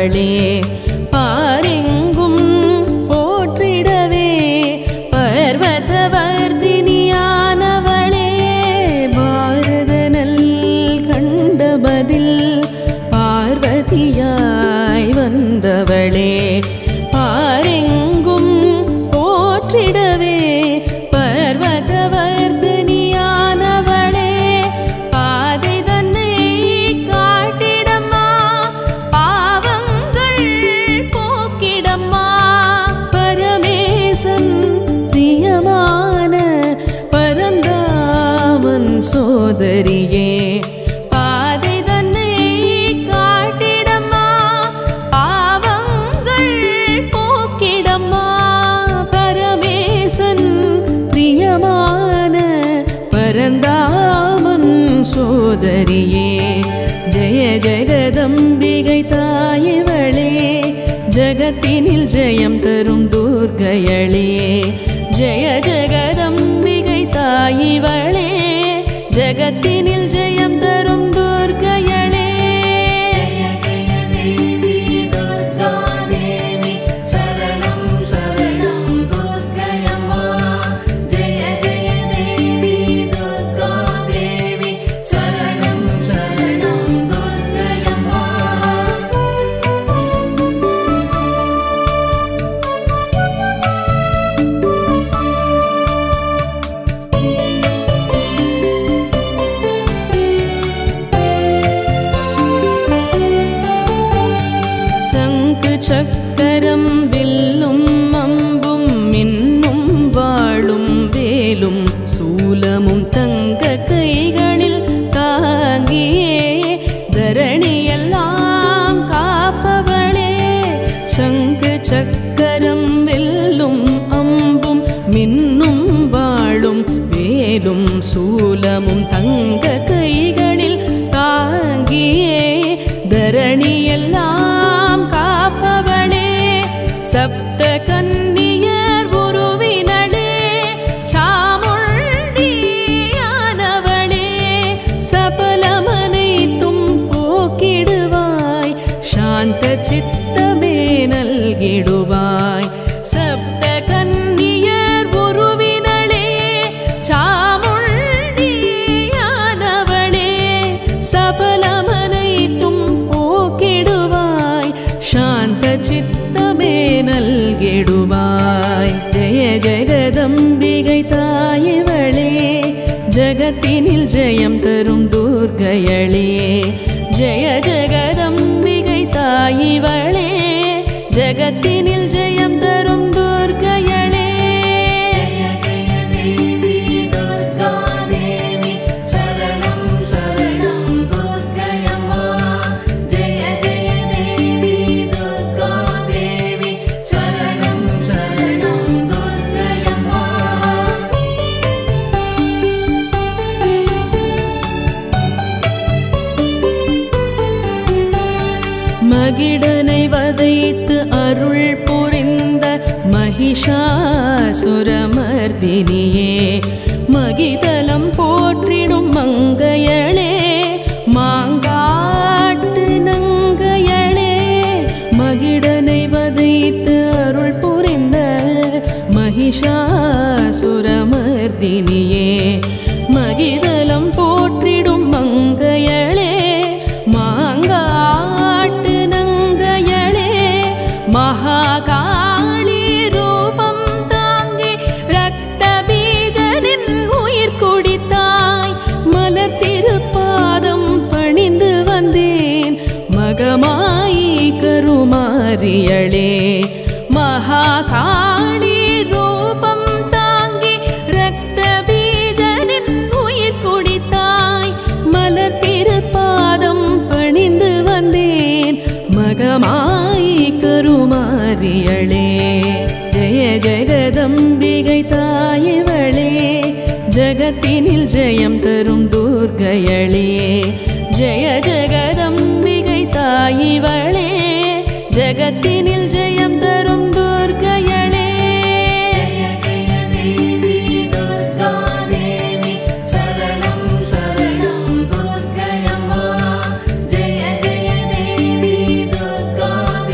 வந்தவளே பாரெங்கும் போற்றிடவே பர்வதவர்தினியானவளே பாரதனல் கண்டபதில் பார்வதியாய் வந்தவளே பாரெங்கும் போற்றிடவே பர்வதவர்தினியானவளே பாதை தன்னை காட்டிடம்மா பாவங்கள் போக்கிடம்மா பரமேசன் பிரியமான பரந்தாமன் சோதரியே பாதை தன்னை காட்டிடம்மா பாவங்கள் போக்கிடம்மா பரமேசன் பிரியமான பரந்தாமன் சோதரியே ஜெய ஜெகதம்பிகை தாயவளே ஜகத்தினில் ஜெயம் தரும் துர்கையளே ஜெய ஜெகதம்பிகை தாயிவளே ஜகத்தினில் ஜெயம் தரும் துர்கையளே जय देवी दुर्गा देवी शरणं शरणं दुर्गयम्मा जय जय देवी दुर्गा देवी शरणं शरणं दुर्गयम्मा சங்கு சக்கரம் வில்லும் அம்பும் மின்னும் வாளும் வேலும் சூலமும் தங்க கைகளில் தாங்கியே தரணியெல்லாம் காப்பவளே சங்கு சக்கரம் வில்லும் அம்பும் மின்னும் வாளும் வேலும் சூலமும் தங்க கைகளில் தாங்கியே தரணியெல்லாம் காப்பவளே சப்த கன்னியர் உருவினளே சாமுண்டியானவளே சபலமனைத்தும் போக்கிடுவாய் சாந்த சித்தமே நல்கிடுவாய் சப்த கன்னியர் உருவினளே சாமுண்டியானவளே சபலமனைத்தும் போக்கிடுவாய் சாந்த சித்தமே நல்கிடுவாய் ஜெய ஜெகதம்பிகை தாயவளே ஜகத்தினில் ஜெயம் தரும் துர்கையளே ஜெய ஜெகதம்பிகை தாயிவளே ஜகத்தினில் ஜெயம் தரும் துர்கையளே जय जय देवी दुर्गा देवी शरणं शरणं दुर्गयम्मा जय जय देवी दुर्गा देवी शरणं शरणं दुर्गयम्मा மகிடனை வதைத்து அருள் புரிந்த மகிஷாசுரமர்தினியே மகிதலம் போற்றிடும் மங்கையளே மாங்காட்டு நங்கையளே மகிடனை வதைத்து அருள் புரிந்த மகிஷாசுரமர்தினியே மகிதலம் போற்றிடும் மங்கையளே மாங்காட்டு நங்கையளே மகாகாளி ரூபம் தாங்கி ரத்த பீஜனின் உயிர் குடித்தாய் மலர் திருப்பாதம் பணிந்து வந்தேன் மகமாயி கருமாரியளே மகாகாளி ரூபம் தாங்கி ரத்த பீஜனின் உயிர் குடித்தாய் மலர் திருப்பாதம் பணிந்து வந்தேன் மகமாயி கருமாரியளே ஜெய ஜெகதம்பிகை தாயவளே ஜகத்தினில் ஜெயம் தரும் துர்கையளே ஜெய ஜெகதம்பிகை தாயிவளே ஜகத்தினில் ஜெயம் தரும் துர்கையளே जय जय देवी दुर्गा देवी शरणं शरणं दुर्गयम्मा जय जय देवी दुर्गा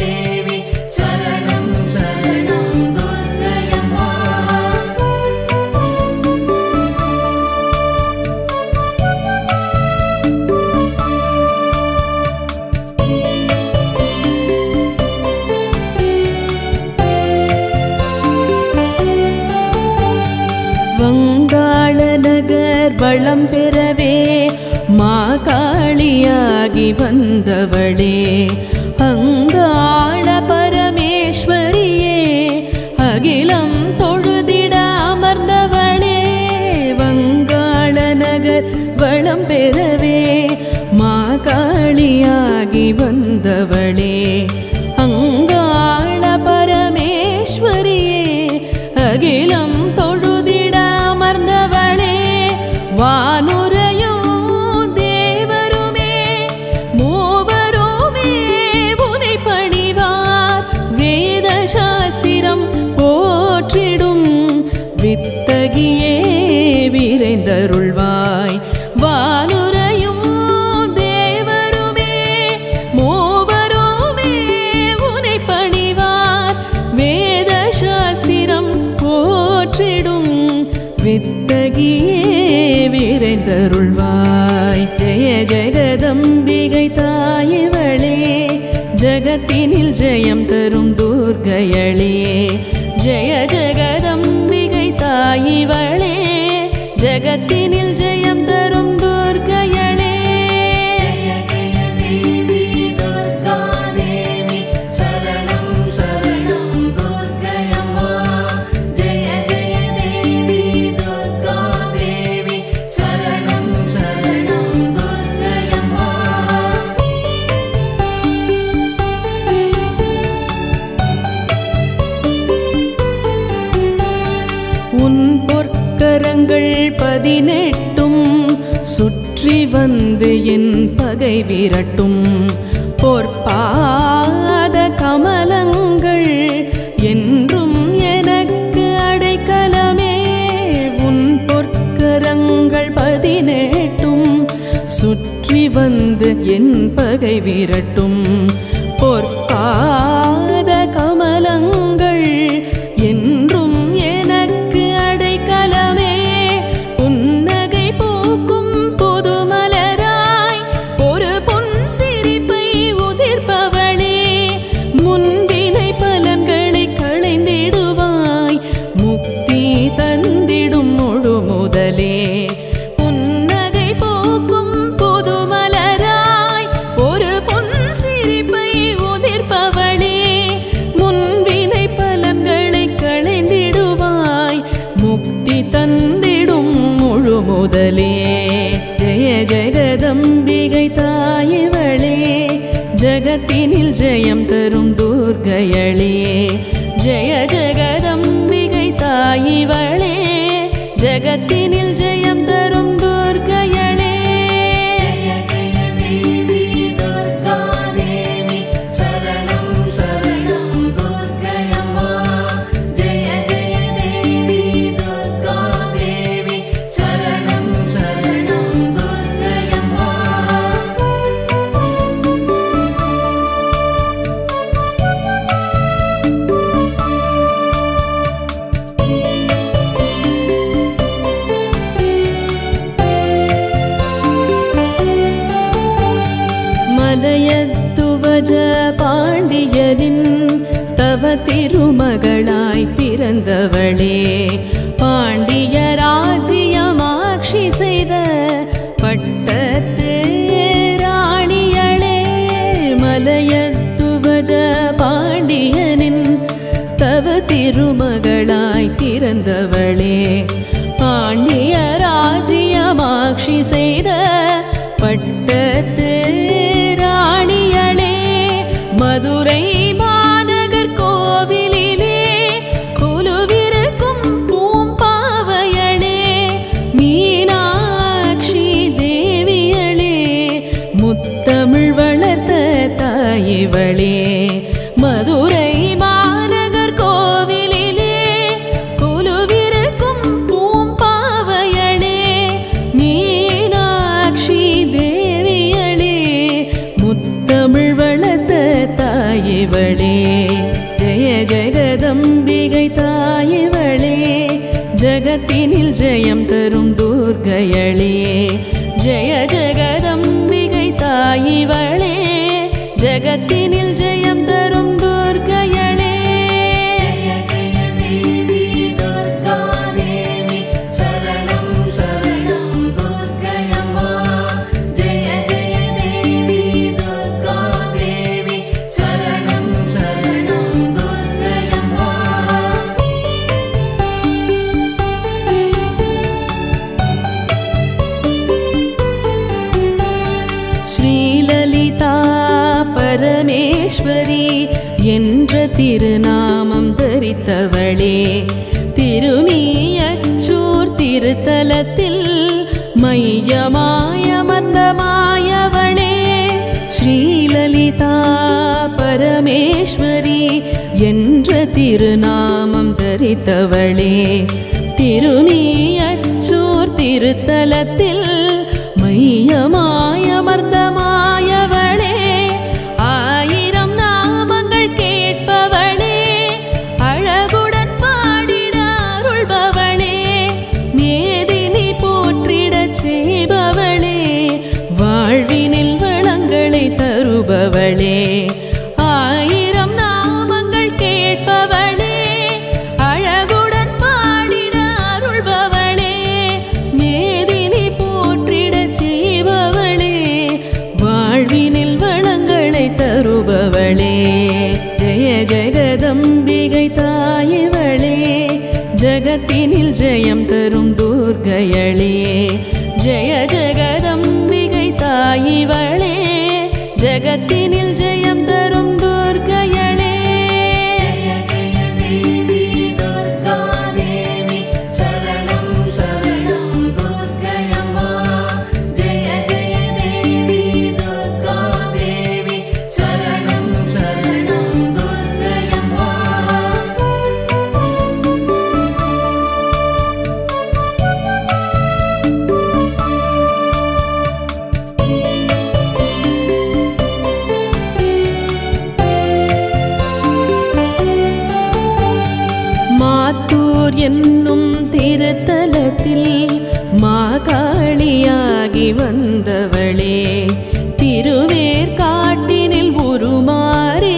வளம் பெறவே மாகாளியாகி வந்தவளே அங்காள பரமேஸ்வரியே அகிலம் தொழுதிட அமர்ந்தவளே வங்காள நகர் வளம் பெறவே மாகாளியாகி வந்தவளே அங்காள பரமேஸ்வரியே அகிலம் தொழுதிட அமர்ந்தவளே வானுரையோ தேவருமே மூவருமே உனை பணிவார் வேத சாஸ்திரம் போற்றிடும் வித்தகியே விரைந்தருள்வாய் வானுரையும் தேவருமே மூவருமே உனை பணிவார் வேத சாஸ்திரம் போற்றிடும் வித்தகியே விரைந்தருள்வாய் ஜெய ஜெகதம்பிகை தாயவளே ஜகத்தினில் ஜெயம் தரும் துர்கையளே ஜெய ஜெகதம்பிகை தாயிவளே ஜகத்தினில் ஜெயம் தரும் துர்கையளே ஜய ஜய தேவி துர்கா தேவி சரணம் சரணம் துர்கயம்மா ஜய ஜய தேவி துர்கா தேவி சரணம் சரணம் துர்கயம்மா உன் பொற்கரங்கள் பதினெட்டும் சுற்றி வந்து என் பகை விரட்டும் பொற்பாத கமலங்கள் என்றும் எனக்கு அடைக்கலமே உன் பொற்கரங்கள் பதினெட்டும் சுற்றி வந்து என் பகை விரட்டும் பொற்பாத கமலங்கள் என்றும் எனக்கு அடைக்கலமே புன்னகை பூக்கும் புதுமலராய் ஒரு பொன் சிரிப்பை உதிர்ப்பவளே முன்வினை பலன்களை களைந்திடுவாய் முக்தி தந்திடும் முழு முதலே புன்னகை பூக்கும் புதுமலராய் ஒரு பொன் சிரிப்பை உதிர்ப்பவளே முன்வினை பலன்களை களைந்திடுவாய் முக்தி தந்திடும் முழு முதலே ஜெய ஜெகதம்பிகை தாயவளே ஜகத்தினில் ஜெயம் தரும் துர்கையளே ஜெய ஜெகதம்பிகை தாயிவளே ஜகத்தினில் ஜெயம் தரும் துர்கையளே ஜய ஜய தேவி துர்கா தேவி சரணம் சரணம் துர்கயம்மா ஜய ஜய தேவி துர்கா தேவி சரணம் சரணம் துர்கயம்மா மலையத்துவஜ பாண்டியரின் தவ திருமகளாய் பிறந்தவளே பாண்டிய ராஜ்யமாட்சி செய்த பட்டத்து ராணியளே மலையத்துவஜ பாண்டியனின் தவ திருமகளாய் பிறந்தவளே பாண்டிய ராஜ்யமாட்சி செய்த பட்டத்து ராணியளே மதுரை மாநகர் கோவிலிலே கொலுவிருக்கும் பூம்பாவையளே மீனாட்சி தேவியளே முத்தமிழ் வளர்த்த தாயிவளே மதுரை மாநகர் கோவிலிலே கொலுவிருக்கும் பூம்பாவையளே மீனாட்சி தேவியளே முத்தமிழ் வளர்த்த தாயிவளே ஜெய ஜெகதம்பிகை தாயிவளே ஜகத்தினில் ஜெயம் தரும் துர்கையளே ஜெய ஜெகதம்பிகை தாயிவளே ஜகத்தினில் ஜெயம் தரும் துர்கையளே ஜய ஜய தேவி துர்கா தேவி சரணம் சரணம் என்ற திருநாமம் தரித்தவளே திருமியச்சூர் திருத்தலத்தில் மையமாயமர்ந்தமாயவளே ஸ்ரீலலிதா பரமேஸ்வரி என்ற திருநாமம் தரித்தவளே திருமியச்சூர் திருத்தலத்தில் மையமாயமர்ந்தமாயவளே ஆயிரம் நாமங்கள் கேட்பவளே அழகுடன் பாடிட அருள்பவளே மேதினி போற்றிடச் செய்பவளே வாழ்வினில் வளங்களை தருபவளே ஆயிரம் நாமங்கள் கேட்பவளே அழகுடன் பாடிட அருள்பவளே மேதினி போற்றிடச் செய்பவளே வாழ்வினில் வளங்களை தருபவளே ஜெய ஜெகதம்பிகை தாயவளே ஜகத்தினில் ஜெயம் தரும் துர்கையளே ஜெய ஜெகதம்பிகை தாயிவளே ஜகத்தினில் ஜெயம் தரும் துர்கையளே ஜய ஜய தேவி துர்கா தேவி சரணம் சரணம் துர்கயம்மா ஜய ஜய தேவி துர்கா தேவி சரணம் சரணம் துர்கயம்மா மாத்தூர் என்னும் திருத்தலத்தில் மாகாளியாகி வந்தவளே திருவேற்காட்டினில் உருமாறி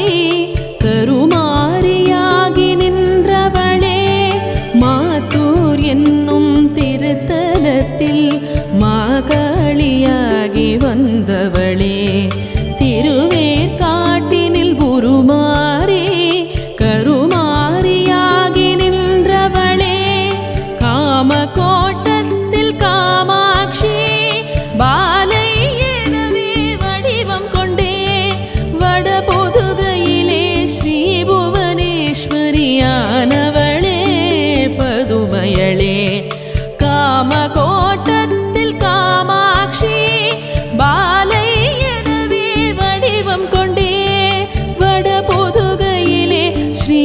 கருமாரியாகி நின்றவளே மாத்தூர் என்னும் திருத்தலத்தில் மாகாளியாகி வந்தவளே திருவேற்காட்டினில் உருமாறி கருமாரியாகி நின்றவளே காமகோட்டத்தில் காமாட்சி பாலை எனவே வடிவம் கொண்டே வடபொதுகையிலே ஸ்ரீ புவனேஸ்வரியானவளே பதுமையளே காமகோட்டத்தில் காமாட்சி பாலை எனவே வடிவம் கொண்டே வடபொதுகையிலே ஸ்ரீ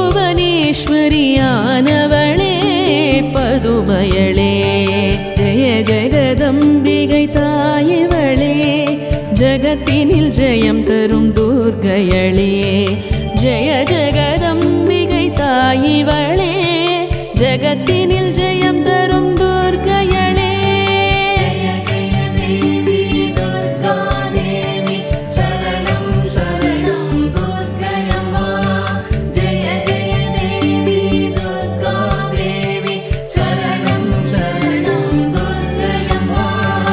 புவனேஸ்வரியானவளே பதுமையளே ஜெய ஜெகதம்பிகை தாயவளே ஜகத்தினில் ஜெயம் தரும் துர்கையளே ஜெய ஜெகதம்பிகை தாயிவளே ஜகத்தினில் ஜெயம் தரும் துர்கையளே ஜய ஜய தேவி துர்கா தேவி சரணம் சரணம் துர்கயம்மா ஜய ஜய தேவி துர்கா தேவி சரணம் சரணம் துர்கயம்மா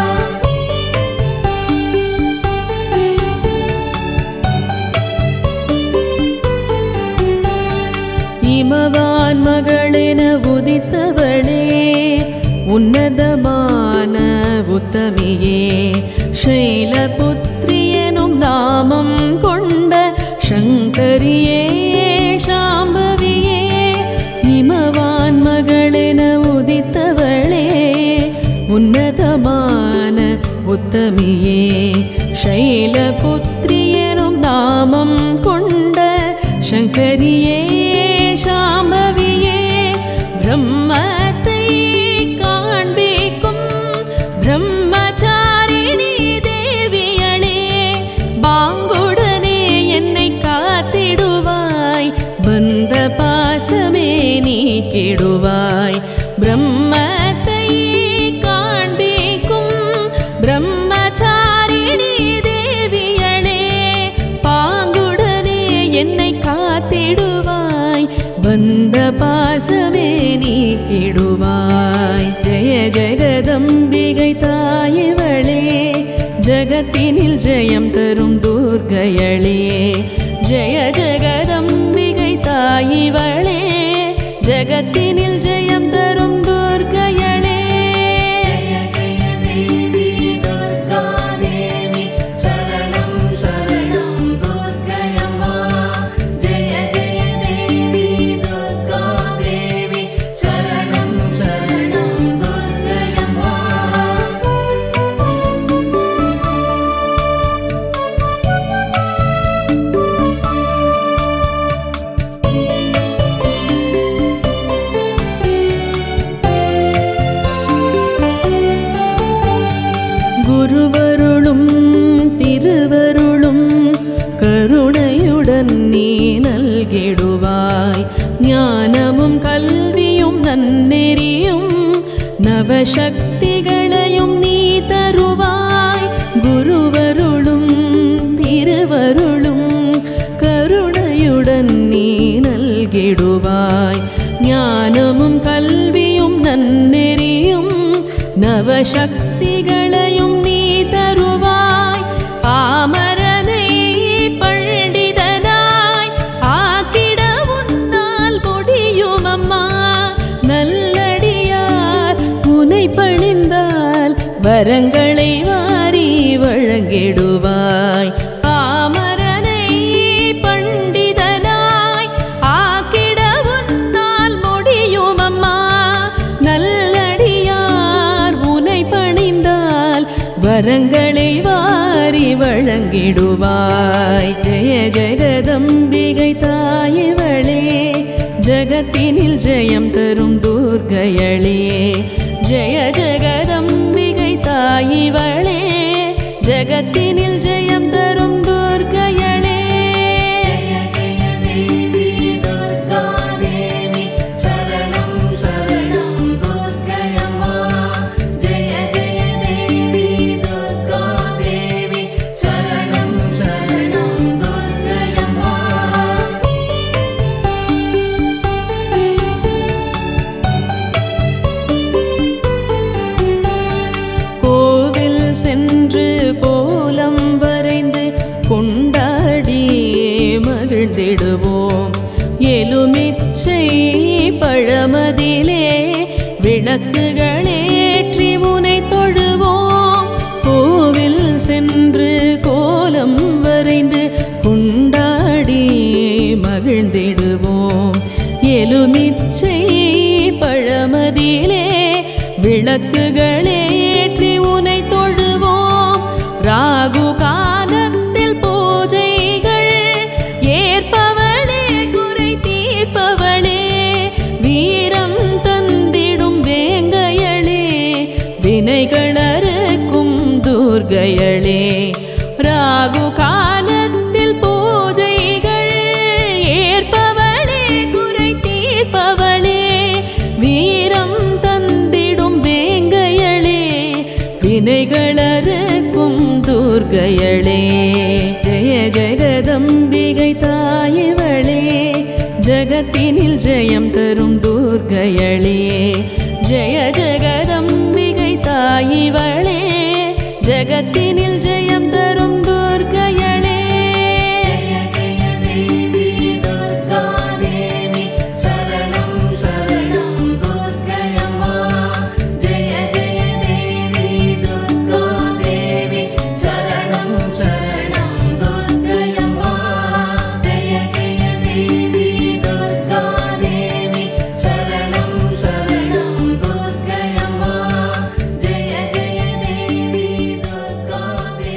இமவான் மகளென உதித்தவளே உன்னதமான உத்தமியே ஷைலபுத்ரி எனும் நாமம் கொண்ட சங்கரியே சாம்பவியே இமவான் மகளென உதித்தவளே உன்னதமான உத்தமியே ஷைலபுத்ரி எனும் நாமம் கொண்ட சங்கரியே சாம்பவியே பிரம்மத்தை காண்பிக்கும் பிரம்மச்சாரிணி தேவியளே பாங்குடனே என்னை காத்திடுவாய் பந்த பாசமே நீக்கிடுவாய் பிரம்மத்தை காண்பிக்கும் பிரம்மச்சாரிணி தேவியளே பாங்குடனே என்னை காத்திடுவாய் வந்த பாசமே நீக்கிடுவாய் ஜெய ஜெகதம்பிகை தாயவளே ஜகத்தினில் ஜெயம் தரும் துர்கையளே ஜெய ஜெகதம்பிகை தாயிவளே ஜகத்தினில் ஜெயம் தரும் துர்கையளே ஜய ஜய தேவி துர்கா தேவி சரணம் சரணம் துர்கயம்மா நவசக்திகளையும் நீ தருவாய் குருவருளும் திருவருளும் கருணையுடன் நீ நல்கிடுவாய் ஞானமும் கல்வியும் நன்னெறியும் நவசக்திகளையும் நீ தருவாய் பாமரனை பண்டிதனாய் ஆக்கிட உன்னால் முடியும் அம்மா நல்லடியார் உனை பணிந்தால் வரங்களை வாரி வழங்கிடுவாய் பாமரனை பண்டிதனாய் ஆக்கிட உன்னால் முடியும் அம்மா நல்லடியார் உனை பணிந்தால் வரங்களை வாரி வழங்கிடுவாய் ஜெய ஜெகதம்பிகை தாயவளே ஜகத்தினில் ஜெயம் தரும் துர்கையளே ஜெய ஜெகதம்பிகை தாயிவளே ஜகத்தினில் ஜெயம் தரும் துர்கையளே जय जय देवी दुर्गा देवी शरणं शरणं दुर्गयमा जय जय देवी दुर्गा देवी शरणं शरणं दुर्गयमा கோவில் சென்று கோலம் வரைந்து கொண்டாடி மகிழ்ந்திடுவோம் எலுமிச்சை பழமதிலே விளக்குகளேற்றி உனை தொழுவோம் கோவில் சென்று கோலம் வரைந்து கொண்டாடி மகிழ்ந்திடுவோம் எலுமிச்சை பழமதிலே விளக்குகளேற்றி உனை தொழுவோம் ராகு காலத்தில் பூஜைகள் ஏற்பவளே குறை தீர்ப்பவளே வீரம் தந்திடும் வேங்கையளே வினைகள் அறுக்கும் துர்கையளே ராகு காலத்தில் பூஜைகள் ஏற்பவளே குறை தீர்ப்பவளே வீரம் தந்திடும் வேங்கையளே வினைகள் அறுக்கும் துர்கையளே ஜெய ஜெகதம்பிகை தாயவளே ஜகத்தினில் ஜெயம் தரும் துர்கையளே ஜெய ஜெகதம்பிகை தாயிவளே ஜகத்தினில் ஜெயம் தரும் துர்கையளே जय जय देवी दुर्गा देवी शरणं शरणं दुर्गयमा जय जय देवी दुर्गा देवी शरणं शरणं दुर्गयमा जय जय देवी दुर्गा देवी शरणं शरणं दुर्गयमा जय जय देवी दुर्गा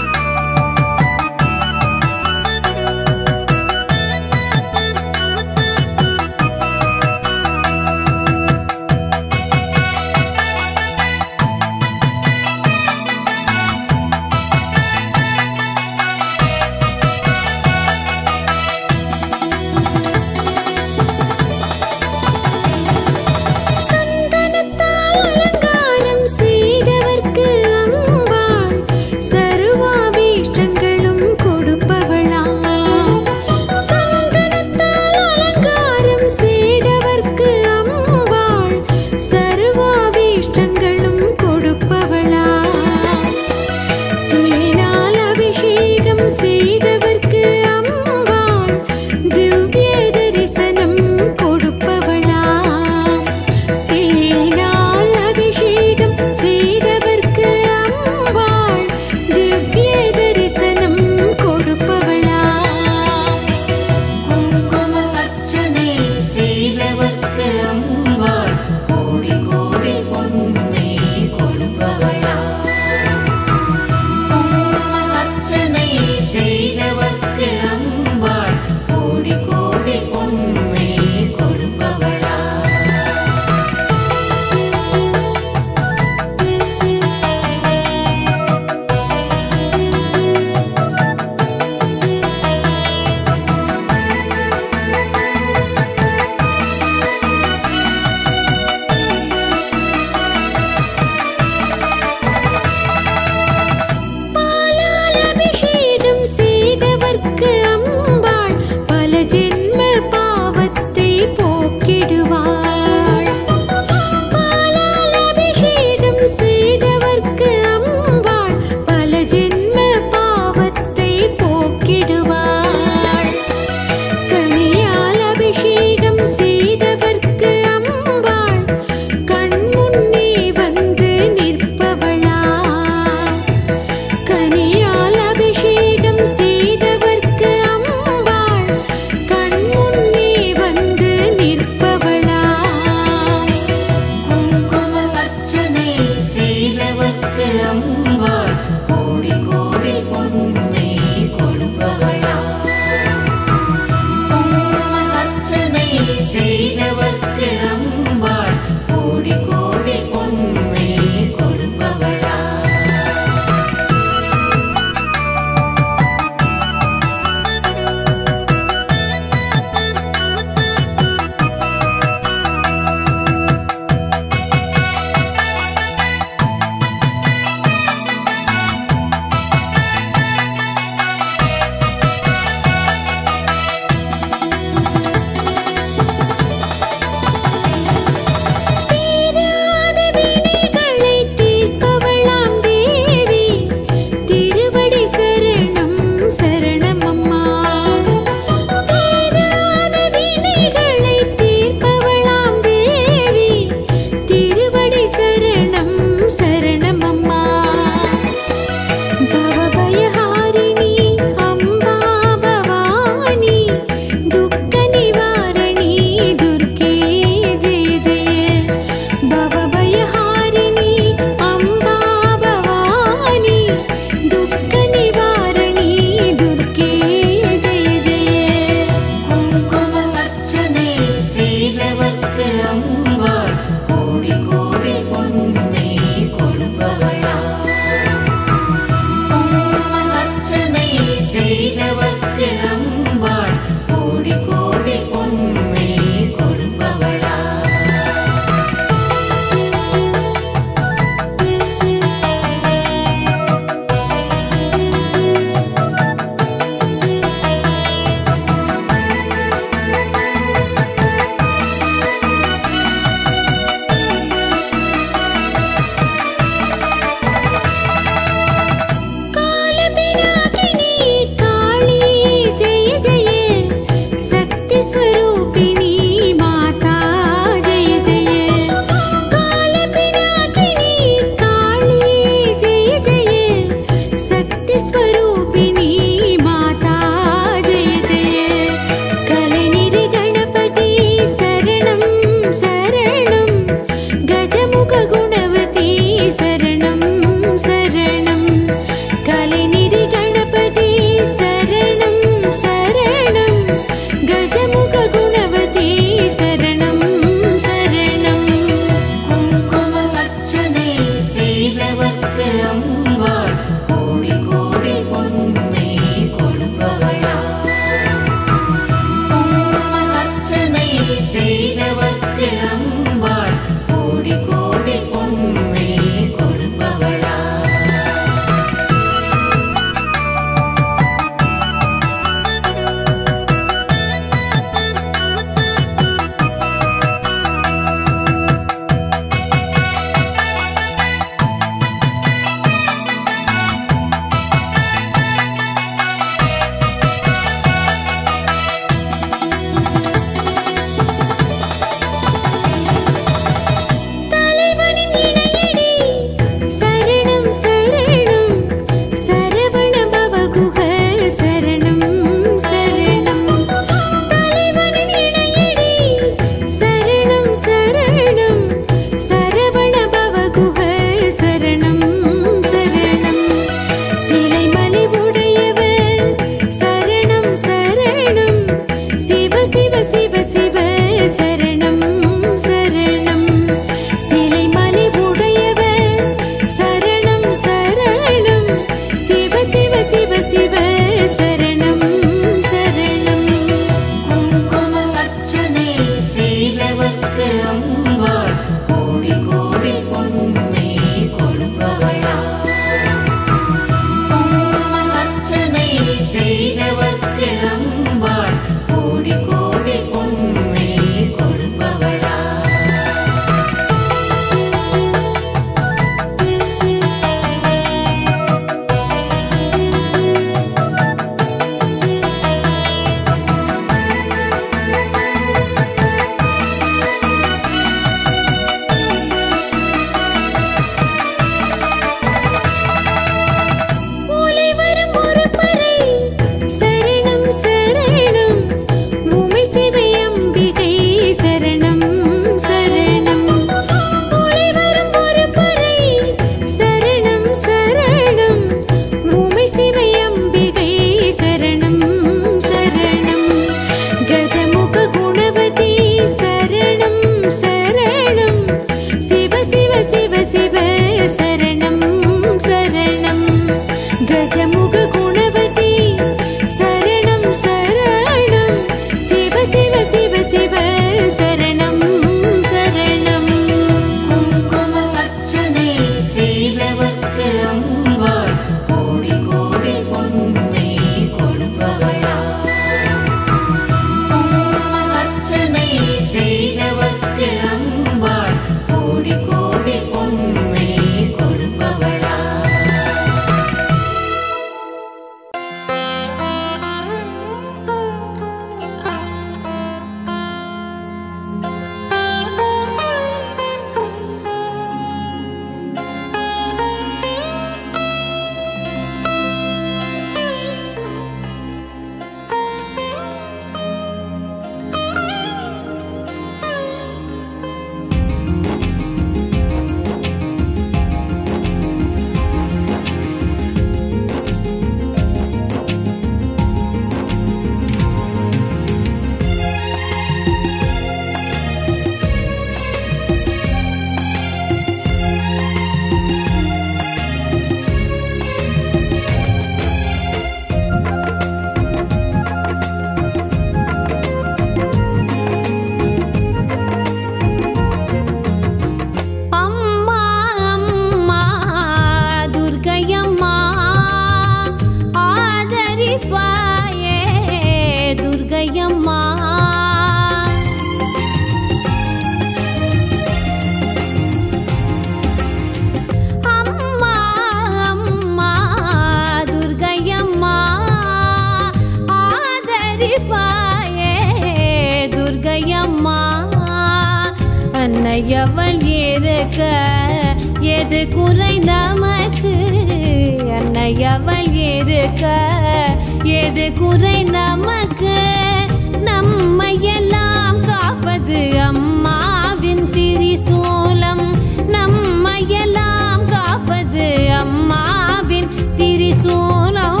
இருக்க எது குறை நமக்கு அன்னை அவள் இருக்க எது குறை நமக்கு நம்மை எல்லாம் காப்பது அம்மாவின் திரிசூலம் நம்மை எல்லாம் காப்பது அம்மாவின் திரிசூலம்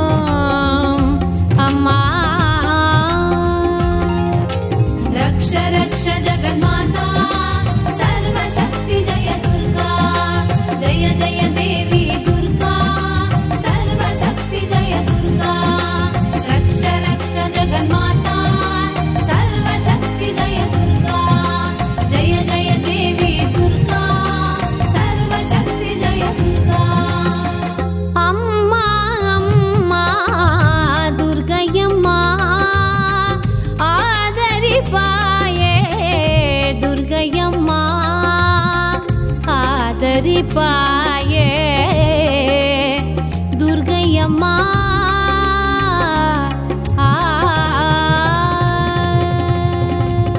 அம்மா रक्ष रक्ष जगन्माता सर्वशक्ति जय दुर्गा जय जय देवी दुर्गा सर्वशक्ति जय दुर्गा रक्ष रक्ष जगन्माता सर्वशक्ति जय दुर्गा जय जय देवी दुर्गा सर्वशक्ति जय दुर्गा அம்மா அம்மா துர்கையம்மா ஆதரிப்பாயே துர்கையம்மா ஆதரிப்பாயே துர்கையம்மா ஆ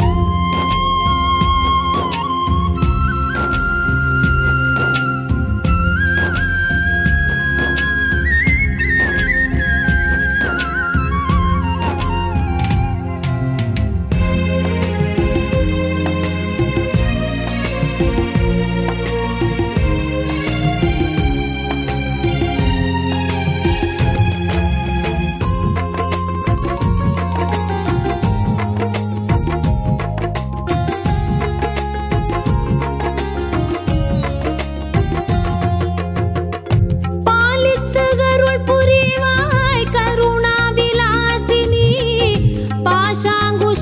பாலித்துகருள் புரிவாய் கருணாவிலாசினி பாஷாங்குஷ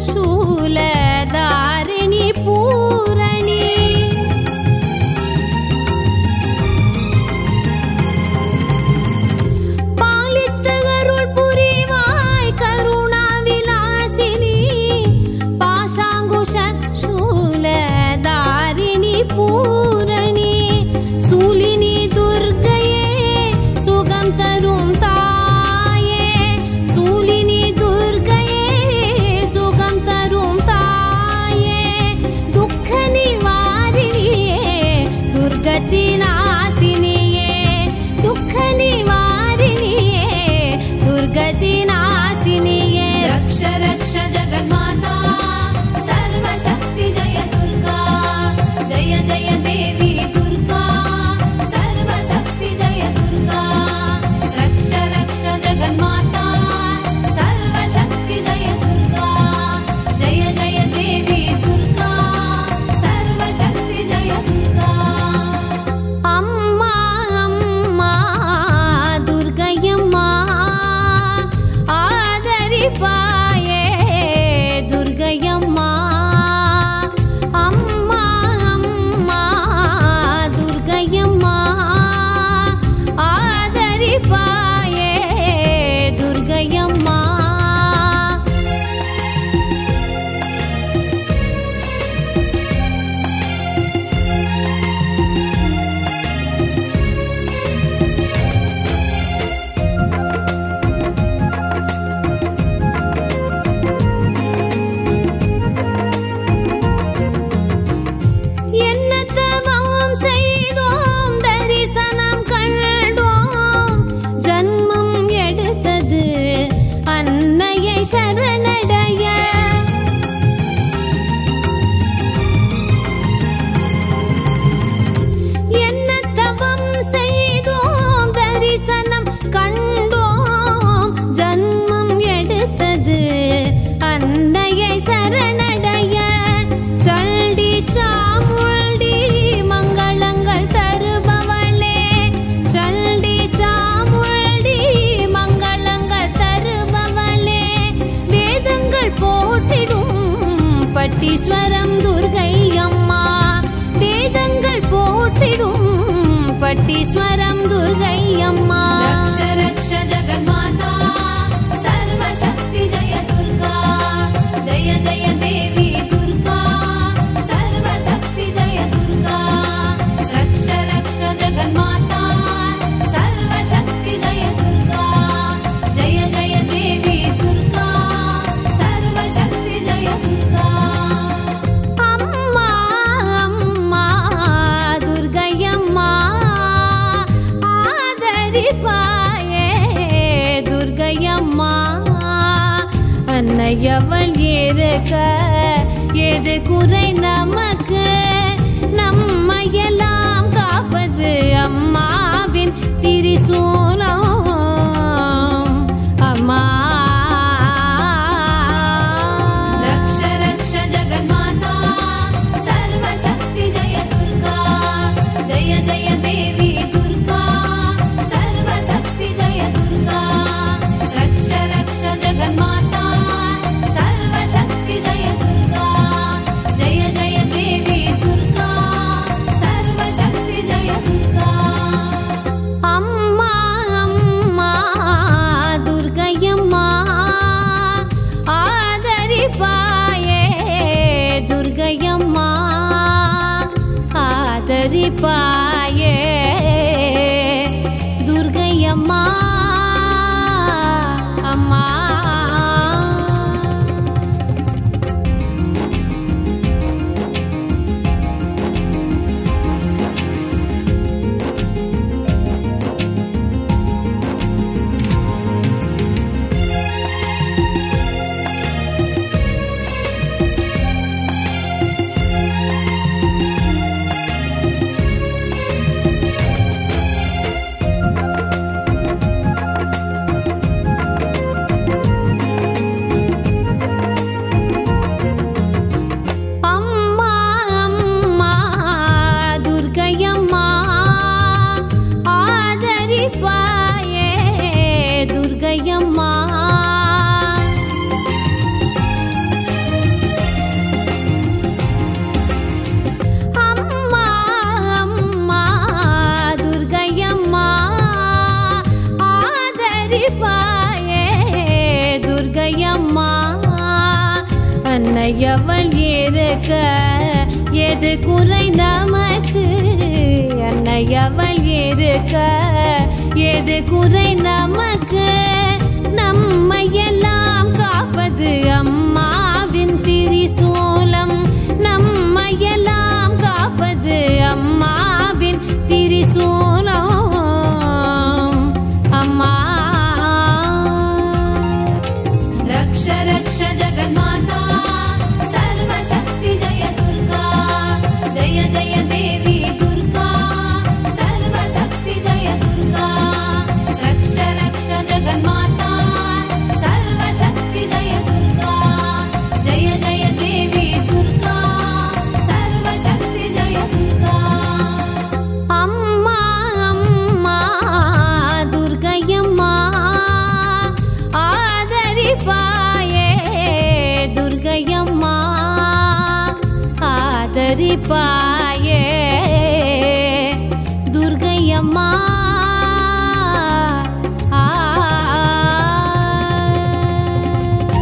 சூலதாரிணி பூரணி பாலித்துகருள் புரிவாய் கருணாவிலாசினி பாஷாங்குஷ சூலதாரிணி பூரணி சூலினி துர்க்கையே சுகம் தரும் தாயே சூலினி துர்க்கையே சுகம் தரும் தாயே துக்க நிவாரிணியே துர்கதி நாசினியே துக்க நிவாரிணியே துர்கதி நாசினியே रक्ष रक्ष जगन्माता सर्वशक्ति जय दुर्गा जय जय देवी दुर्गा सर्वशक्ति जय दुर्गा रक्ष रक्ष जगन्माता सर्वशक्ति जय दुर्गा जय जय देवी दुर्गा सर्वशक्ति जय दुर्गा அம்மா அம்மா துர்கையம்மா ஆதரிப்பாயே துர்கையம்மா அம்மா அம்மா துர்கையம்மா ஆதரிப்பாயே துர்கையம்மா என்ன தவம் செய்தோம் தரிசனம் கண்டோம் ஜன்மம் எடுத்தது அன்னையை சரணடைய என்ன தவம் செய்தோம் தரிசனம் கண்டோம் ஜன்மம் எடுத்தது அன்னையை சரணடைய சண்டி சாமுண்டி மங்களங்கள் தருபவளே சண்டி சாமுண்டி மங்களங்கள் தருபவளே வேதங்கள் போற்றிடும் பட்டீஸ்வரம் துர்கை அம்மா வேதங்கள் போற்றிடும் பட்டீஸ்வரம் துர்கை அம்மா रक्ष रक्ष जगन्माता सर्वशक्ति जय दुर्गा जय जय देवी दुर्गा सर्वशक्ति जय दुर्गा रक्ष रक्ष जगन्माता सर्वशक्ति जय दुर्गा जय जय देवी दुर्गा सर्वशक्ति जय दुर्गा அம்மா அம்மா அன்னையவள் இருக்க எது குறை நமக்கு நம்மையெல்லாம் காப்பது அம்மாவின் திரிசூலம் அம்மா रक्ष रक्ष जगन्माता सर्वशक्ति जय दुर्गा जय जय देवी दुर्गा सर्वशक्ति जय दुर्गा रक्ष रक्ष जगन्माता सर्वशक्ति जय दुर्गा जय जय देवी दुर्गा सर्वशक्ति जय दुर्गा அம்மா அம்மா துர்கையம்மா ஆதரிப்பாயே துர்கையம்மா ஆதரிப்பாயே துர்கையம்மா அம்மா அம்மா அம்மா துர்கையம்மா ஆதரிப்பாயே துர்கையம்மா அம்மா அம்மா துர்கையம்மா ஆதரிப்பாயே துர்கையம்மா அன்னையவள் இருக்க எது குறை நமக்கு அன்னையவள் இருக்க எது குறை நமக்கு நம்மையெல்லாம் காப்பது அம்மாவின் திரிசூலம் நம்மையெல்லாம் காப்பது அம்மாவின் திரிசூலம் அம்மா रक्ष रक्ष जगन्माता सर्वशक्ति जय दुर्गा जय जय देवी दुर्गा सर्वशक्ति जय दुर्गा रक्ष रक्ष जगन्माता सर्वशक्ति जय दुर्गा जय जय देवी दुर्गा सर्वशक्ति जय दुर्गा அம்மா அம்மா துர்கையம்மா ஆதரிப்பாயே துர்கையம்மா ஆதரிப்பாயே துர்கையம்மா ஆ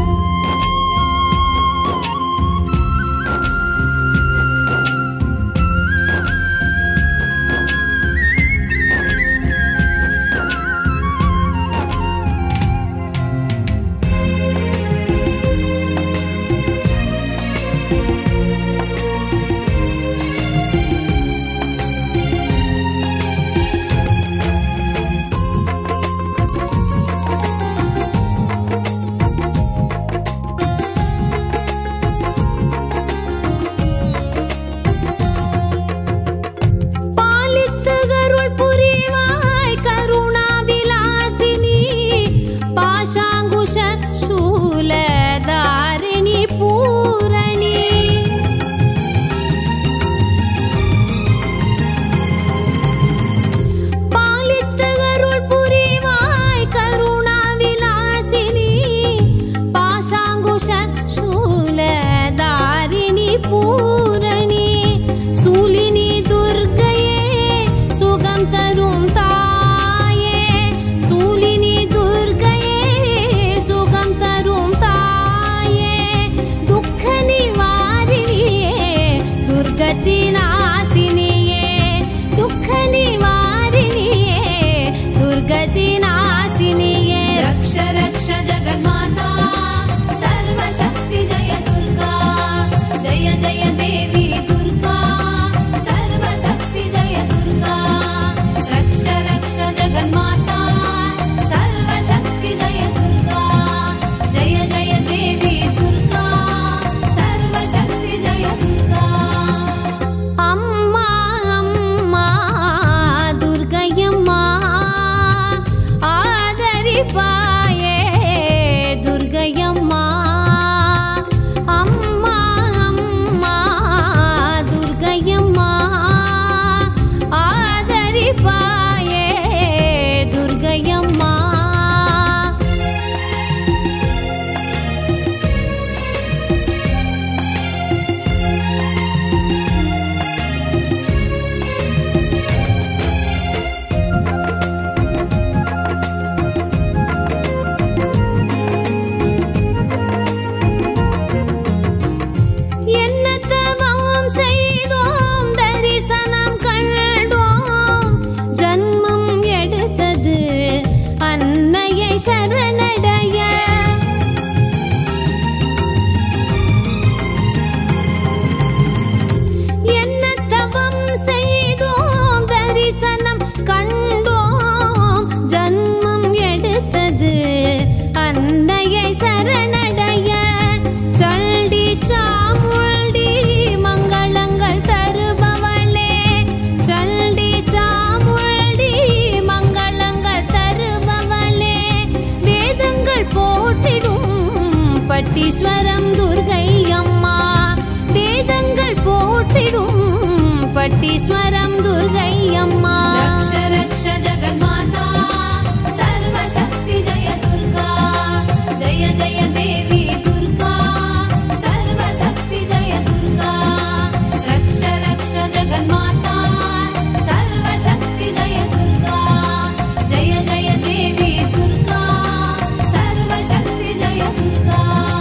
ஈஸ்வரம் துர்கை அம்மா रक्ष रक्ष जगन्माता सर्वशक्ति जय दुर्गा जय जय देवी दुर्गा सर्वशक्ति जय दुर्गा रक्ष रक्ष जगन्माता सर्वशक्ति जय दुर्गा जय जय देवी दुर्गा सर्वशक्ति जय दुर्गा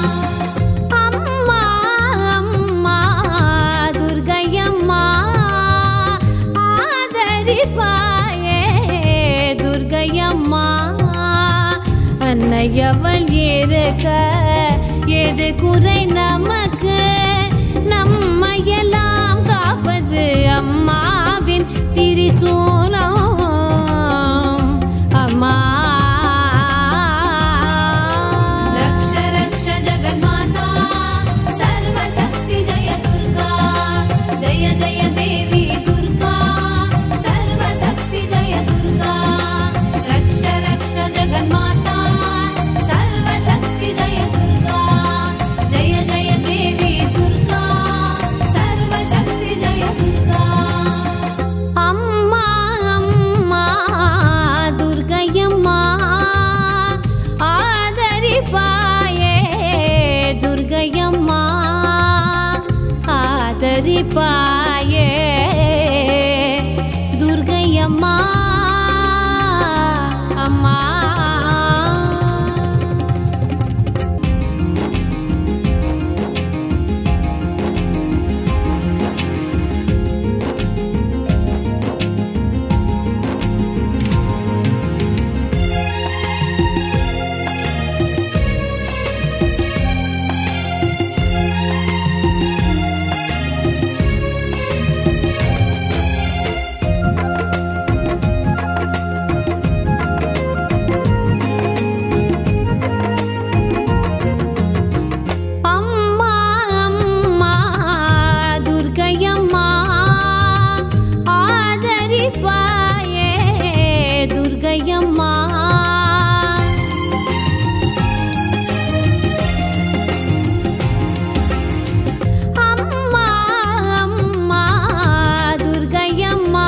அம்மா அம்மா துர்கையம்மா ஆதரிப்பாயே துர்கையம்மா அன்னையவள் இருக்க எது குறை நமக்கு நம்மையெல்லாம் காப்பது அம்மாவின் திரிசூலம் அம்மா रक्ष रक्ष जगन्माता सर्वशक्ति जय दुर्गा जय जय देवी दुर्गा सर्वशक्ति जय दुर्गा रक्ष रक्ष जगन्माता सर्वशक्ति जय दुर्गा जय जय देवी दुर्गा सर्वशक्ति जय दुर्गा அம்மா அம்மா துர்கையம்மா ஆதரிப்பாயே துர்கையம்மா ஆதரிப்பாயே துர்கையம்மா அம்மா அம்மா அம்மா துர்கையம்மா ஆதரிப்பாயே துர்கையம்மா அம்மா அம்மா துர்கையம்மா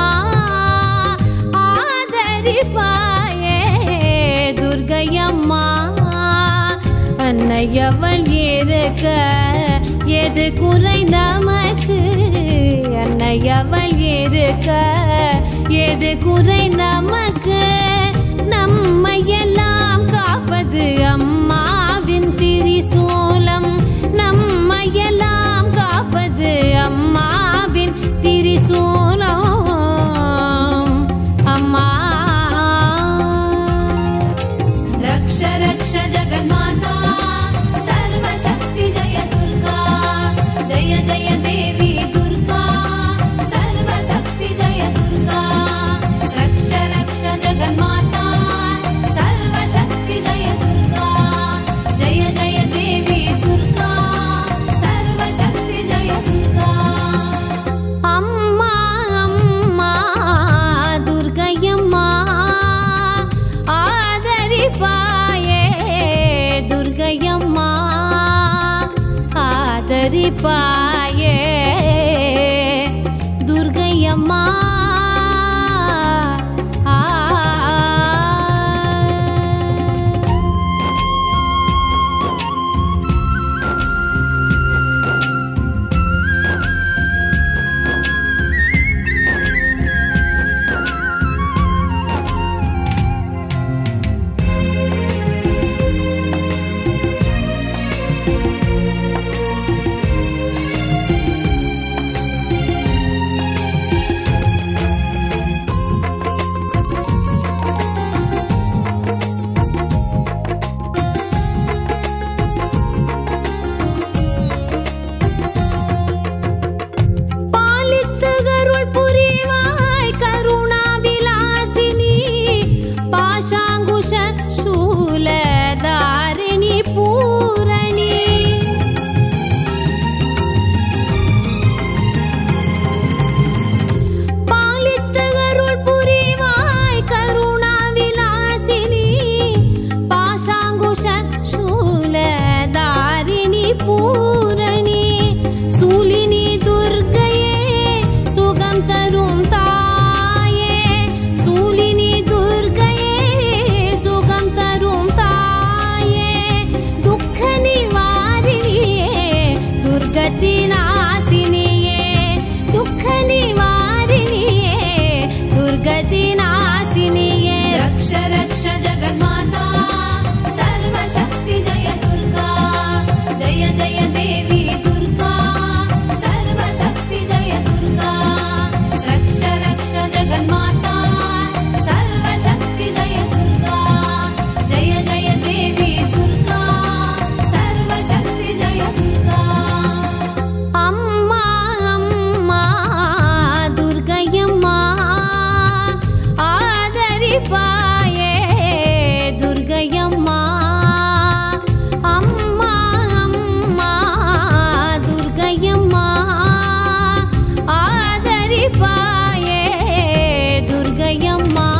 ஆதரிப்பாயே துர்கையம்மா அன்னையவள் இருக்க எது குறை நமக்கு அன்னையவள் இருக்க எது குறை நமக்கு நம்மையெல்லாம் காப்பது அம்மாவின் திரிசூலம் நம்மையெல்லாம் காப்பது அம்மாவின் திரிசூலம் அம்மா रक्ष रक्ष जगन्माता सर्वशक्ति जय दुर्गा जय जय देवी दुर्गा सर्वशक्ति जय दुर्गा रक्ष रक्ष जगन्माता सर्वशक्ति जय दुर्गा जय जय देवी दुर्गा सर्वशक्ति जय दुर्गा அம்மா அம்மா துர்கையம்மா ஆதரிப்பாயே துர்கையம்மா ஆதரிப்பாயே துர்கையம்மா ஆ रक्ष ஆதரிப்பாயே துர்கையம்மா அம்மா அம்மா துர்கையம்மா ஆதரிப்பாயே துர்கையம்மா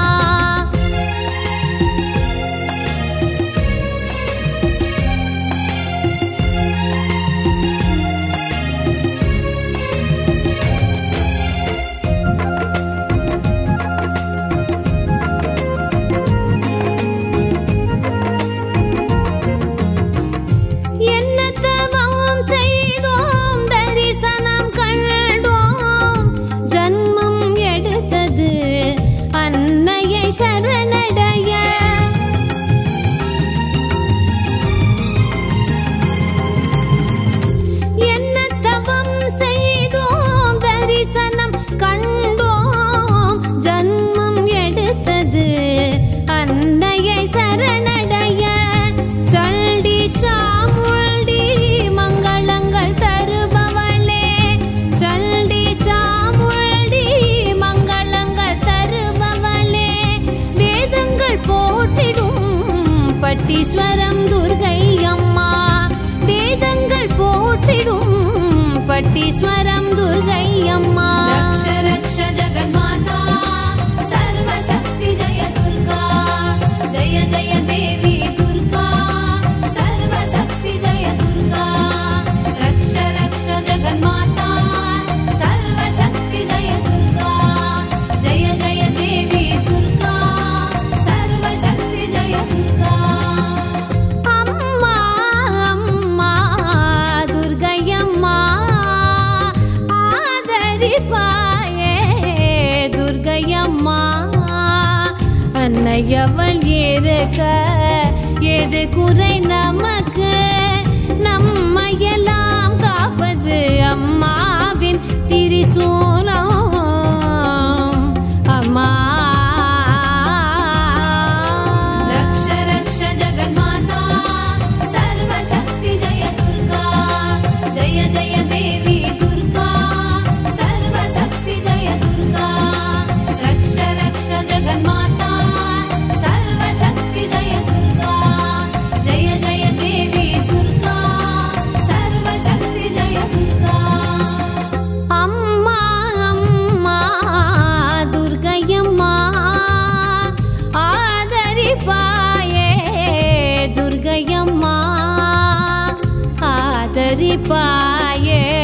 என்ன தவம் செய்தோம் தரிசனம் கண்டோம் ஜன்மம் எடுத்தது அன்னையை சரணடைய என்ன தவம் செய்தோம் தரிசனம் கண்டோம் ஜன்மம் எடுத்தது அன்னையை சரணடைய சண்டி சாமுண்டி மங்களங்கள் தருபவளே சண்டி சாமுண்டி மங்களங்கள் தருபவளே வேதங்கள் போற்றிடும் பட்டீஸ்வரம் துர்கை அம்மா வேதங்கள் போற்றிடும் பட்டீஸ்வரம் துர்கை அம்மா रक्ष रक्ष जगन्माता सर्वशक्ति जय दुर्गा जय जय देवी दुर्गा सर्वशक्ति जय दुर्गा रक्ष रक्ष जगन्माता सर्वशक्ति जय दुर्गा जय जय देवी दुर्गा सर्वशक्ति जय दुर्गा அம்மா அம்மா துர்கையம்மா ஆதரிப்பாயே துர்கையம்மா அன்னையவள் இருக்க எது குறை நமக்கு நம்மையெல்லாம் காப்பது அம்மாவின் திரிசூலம் அம்மா रक्ष रक्ष जगन्माता सर्वशक्ति जय दुर्गा जय जय देवी दुर्गा सर्वशक्ति जय दुर्गा रक्ष रक्ष जगन्माता सर्वशक्ति जय दुर्गा जय जय देवी दुर्गा सर्वशक्ति जय दुर्गा அம்மா அம்மா துர்கையம்மா ஆதரிப்பாயே துர்கையம்மா ஆதரிப்பாயே